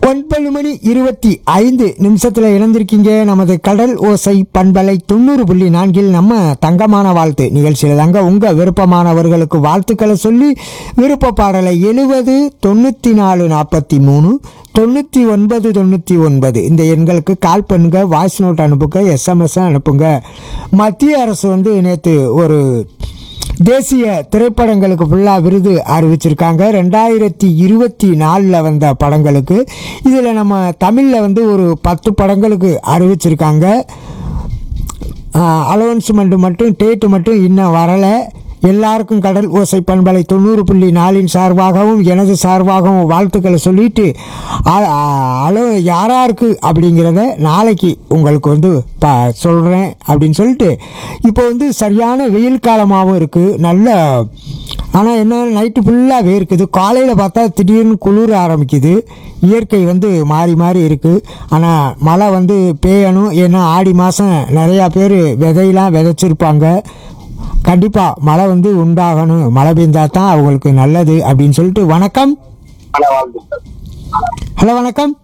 ஒன்பது மணி இருபத்தி ஐந்து நிமிஷத்தில் இணைந்திருக்கீங்க நமது கடல் ஓசை பண்பலை தொண்ணூறு புள்ளி நான்கில் நம்ம தங்கமான வாழ்த்து நிகழ்ச்சியில் தாங்க உங்கள் விருப்பமானவர்களுக்கு வாழ்த்துக்களை சொல்லி விருப்ப பாடலை எழுபது தொண்ணூற்றி நாலு நாற்பத்தி மூணு தொண்ணூற்றி ஒன்பது தொண்ணூற்றி ஒன்பது இந்த எண்களுக்கு கால் பண்ணுங்க வாய்ஸ் நோட் அனுப்புங்க எஸ்எம்எஸ் அனுப்புங்க மத்திய அரசு வந்து நேற்று ஒரு தேசிய திரைப்படங்களுக்கு ஃபுல்லாக விருது அறிவிச்சிருக்காங்க ரெண்டாயிரத்தி இருபத்தி நாலில் வந்த படங்களுக்கு இதில் நம்ம தமிழில் வந்து ஒரு பத்து படங்களுக்கு அறிவிச்சிருக்காங்க அலவன்ஸ்மெண்ட் மட்டும் டேட்டு மட்டும் இன்னும் வரலை எல்லாருக்கும் கடல் ஓசை பண்பலை தொண்ணூறு புள்ளி நாலின் சார்பாகவும் எனது சார்பாகவும் வாழ்த்துக்களை சொல்லிட்டு அ- அ- அலோ யாராருக்கு அப்படிங்கிறத நாளைக்கு உங்களுக்கு வந்து ப சொல்கிறேன் அப்படின்னு சொல்லிட்டு இப்போ வந்து சரியான வெயில் காலமாகவும் இருக்குது நல்ல ஆனால் என்ன நைட்டு ஃபுல்லாக வேர்க்குது காலையில் பார்த்தா திடீர்னு குளிர ஆரம்பிக்குது இயற்கை வந்து மாறி மாறி இருக்குது ஆனால் மழை வந்து பெய்யணும் ஏன்னா ஆடி மாதம் நிறையா பேர் விதையெல்லாம் விதைச்சிருப்பாங்க கண்டிப்பாக மழை வந்து உண்டாகணும் மழை பெஞ்சா தான் அவங்களுக்கு நல்லது அப்படின்னு சொல்லிட்டு வணக்கம் பல வாழ்த்துக்கள் ஹலோ வணக்கம்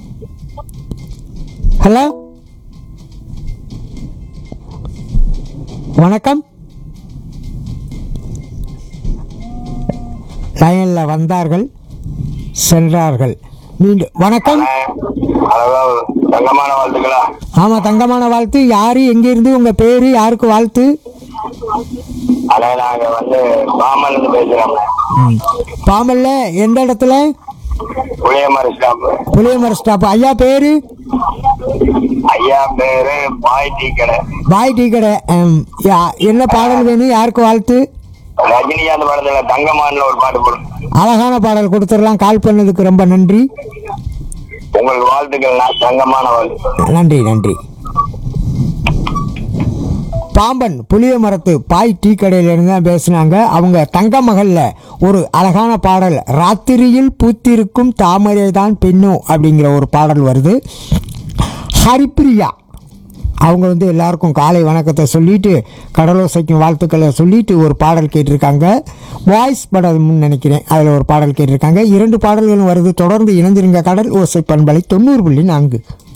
ஹலோ வணக்கம் லைனில் வந்தார்கள் சென்றார்கள் மீண்டும் வணக்கம் அதாவது தங்கமான வாழ்த்துக்களா ஆமாம் தங்கமான வாழ்த்து யார் எங்கேருந்து உங்கள் பேர் யாருக்கு வாழ்த்து அதான் நாங்க வந்து பாமல் இருந்து பேசுறோம் பாமல்ல எந்த இடத்துல புளியமர ஸ்டாப் புளியமர ஸ்டாப் ஐயா பேர் ஐயா பேரு பாய் டீ கடை பாய் டீ கடை ம், யா- என்ன பாடல் வேணும் யாருக்கு வாழ்த்து ரஜினிகாந்த் படத்துல தங்கமான்ல ஒரு பாட்டு போடும் அழகான பாடல் கொடுத்துடலாம் கால் பண்ணதுக்கு ரொம்ப நன்றி உங்களுக்கு வாழ்த்துக்கள் நான் தங்கமான வாழ்த்து நன்றி நன்றி பாம்பன் புளிய மரத்து பாய் டீ கடையிலிருந்து தான் பேசுனாங்க அவங்க தங்க மகள்ல ஒரு அழகான பாடல் ராத்திரியில் பூத்திருக்கும் தாமரை தான் பெண்ணோ அப்படிங்கிற ஒரு பாடல் வருது ஹரிப்பிரியா அவங்க வந்து எல்லாருக்கும் காலை வணக்கத்தை சொல்லிட்டு கடலோசைக்கும் வாழ்த்துக்களை சொல்லிட்டு ஒரு பாடல் கேட்டிருக்காங்க வாய்ஸ் படம்னு நினைக்கிறேன் அதில் ஒரு பாடல் கேட்டிருக்காங்க இரண்டு பாடல்களும் வருது தொடர்ந்து இணைந்திருங்க கடல் ஓசை பண்பலை தொண்ணூறு புள்ளி நான்கு